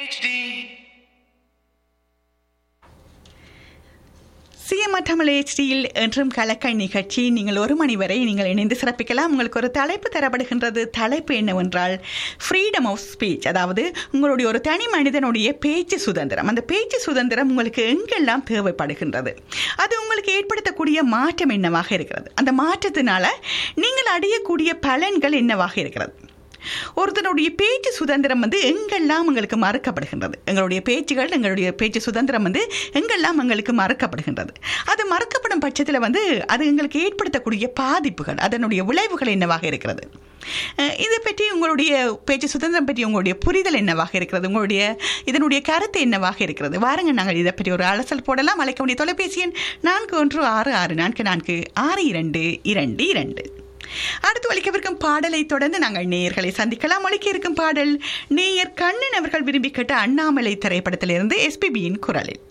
CMR Tamil ஹெச்டியில் என்றும் கலக்கை நிகழ்ச்சி நீங்கள் ஒரு மணி வரை நீங்கள் இணைந்து சிறப்பிக்கலாம் உங்களுக்கு ஒரு தலைப்பு தரப்படுகின்றது தலைப்பு என்னவென்றால் ஃப்ரீடம் ஆஃப் ஸ்பீச் அதாவது உங்களுடைய ஒரு தனி மனிதனுடைய பேச்சு சுதந்திரம் அந்த பேச்சு சுதந்திரம் உங்களுக்கு எங்கெல்லாம் தேவைப்படுகின்றது அது உங்களுக்கு ஏற்படுத்தக்கூடிய மாற்றம் என்னவாக இருக்கிறது அந்த மாற்றத்தினால நீங்கள் அடையக்கூடிய பலன்கள் என்னவாக இருக்கிறது ஒருத்தனுடைய பேச்சு சுதந்திரம் வந்து எங்கெல்லாம் எங்களுக்கு மறுக்கப்படுகின்றது எங்களுடைய பேச்சுகள் எங்களுடைய பேச்சு சுதந்திரம் வந்து எங்கெல்லாம் எங்களுக்கு மறுக்கப்படுகின்றது அது மறுக்கப்படும் பட்சத்தில் வந்து அது எங்களுக்கு ஏற்படுத்தக்கூடிய பாதிப்புகள் அதனுடைய விளைவுகள் என்னவாக இருக்கிறது அஹ் இதை பற்றி உங்களுடைய பேச்சு சுதந்திரம் பற்றி உங்களுடைய புரிதல் என்னவாக இருக்கிறது உங்களுடைய இதனுடைய கருத்து என்னவாக இருக்கிறது வாருங்க நாங்கள் இதை பற்றி ஒரு அலசல் போடலாம் அழைக்க வேண்டிய தொலைபேசி எண் நான்கு ஒன்று ஆறு ஆறு நான்கு நான்கு ஆறு இரண்டு இரண்டு இரண்டு அடுத்து ஒழிக்கவிருக்கும் பாடலை தொடர்ந்து நாங்கள் நேயர்களை சந்திக்கலாம் ஒழிக்க இருக்கும் பாடல் நேயர் கண்ணன் அவர்கள் விரும்பி கேட்ட அண்ணாமலை திரைப்படத்திலிருந்து எஸ்பிபியின் குரலில்